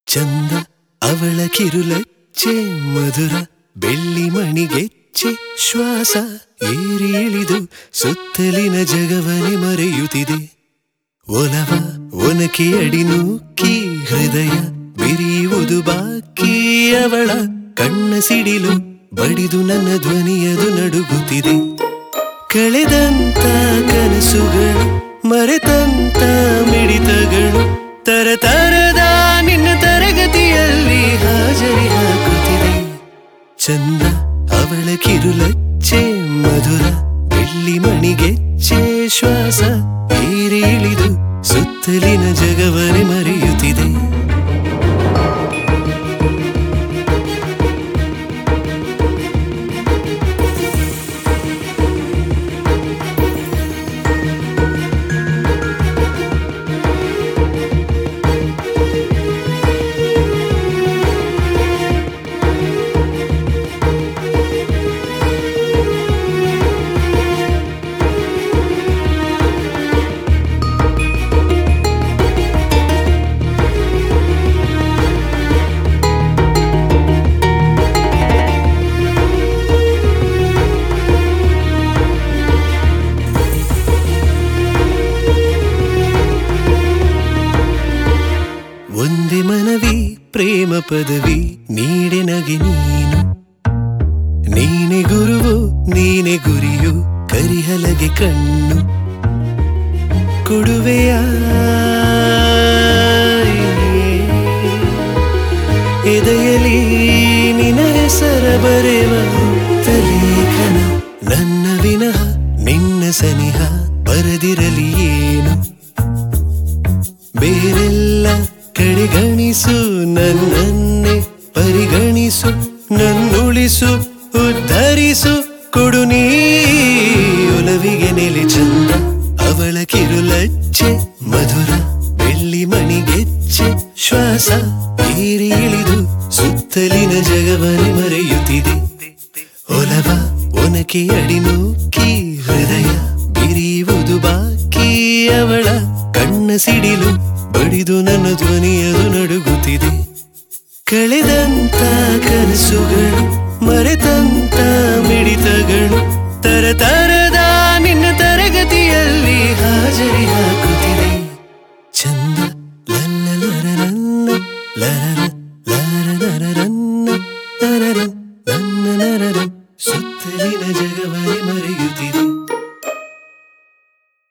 ಚಂದ ಅವಳ ಕಿರುಲಚ್ಚೆ ಮಧುರ ಬೆಳ್ಳಿ ಮಣಿಗೆಚ್ಚೆ ಶ್ವಾಸ ಏರಿ ಇಳಿದು ಸುತ್ತಲಿನ ಜಗವನೆ ಮರೆಯುತ್ತಿದೆ ಒಲವ ಒನಕೆ ಅಡಿ ನೂಕಿ ಹೃದಯ ಬಿರಿಯುವುದು ಬಾಕಿ ಅವಳ ಕಣ್ಣ ಸಿಡಿಲು ಬಡಿದು ನನ್ನ ಧ್ವನಿಯದು ನಡುಗುತ್ತಿದೆ ಕಳೆದಂತ ಕನಸುಗಳು ಮರೆತಂತ ಮಿಡಿತಗಳು ತರತರದ ನಿನ್ನ ತರಗತಿಯಲ್ಲಿ ಹಾಜರಿ ಹಾಕುತ್ತಿದೆ ಚಂದ ಅವಳ ಕಿರುಲಚ್ಚೆ ಮಧುರ ಬೆಳ್ಳಿ ಮಣಿಗೆಚ್ಚೆ ಶ್ವಾಸ ಏರಿ ಇಳಿದು ಸುತ್ತಲಿನ ಜಗವನೆ ಮರೆಯುತ್ತಿದೆ ಒಂದೇ ಮನವಿ ಪ್ರೇಮ ಪದವಿ ನೀಡೆ ನಗೆ ನೀನು ನೀನೆ ಗುರುವು ನೀನೆ ಗುರಿಯು ಕರಿಹಲಗೆ ಕಣ್ಣು ಕೊಡುವೆಯ ಎದೆಯಲಿ ನಿನ ಹೆಸರ ಬರೆವ ತಲೇಖನ ನನ್ನ ವಿನಃ ನಿನ್ನ ಸನಿಹ ಬರದಿರಲಿ ಏನು ಬೇರೆಲ್ಲ ಕಡೆಗಣಿಸು ನನ್ನನ್ನೇ ಪರಿಗಣಿಸು ನನ್ನುಳಿಸು ಉದ್ಧರಿಸು ಕೊಡು ನೀ ಒಲವಿಗೆ ನೆಲೆ ಚಂದ ಅವಳ ಕಿರುಲಚ್ಚೆ ಮಧುರ ಬೆಳ್ಳಿ ಮಣಿಗೆಚ್ಚೆ ಶ್ವಾಸ ಏರಿ ಇಳಿದು ಸುತ್ತಲಿನ ಜಗವನೆ ಮರೆಯುತ್ತಿದೆ ಒಲವ ಒನಕೆ ಅಡಿನೂಕಿ ಹೃದಯ ಬಿರಿಯುವುದು ಬಾಕಿ ಅವಳ ಕಣ್ಣ ಸಿಡಿಲು ಬಡಿದು ನನ್ನ ಧ್ವನಿಯದು ನಡುಗುತ್ತಿದೆ ಕಳೆದಂತ ಕನಸುಗಳು ಮರೆತಂತ ಮಿಡಿತಗಳು ತರತರ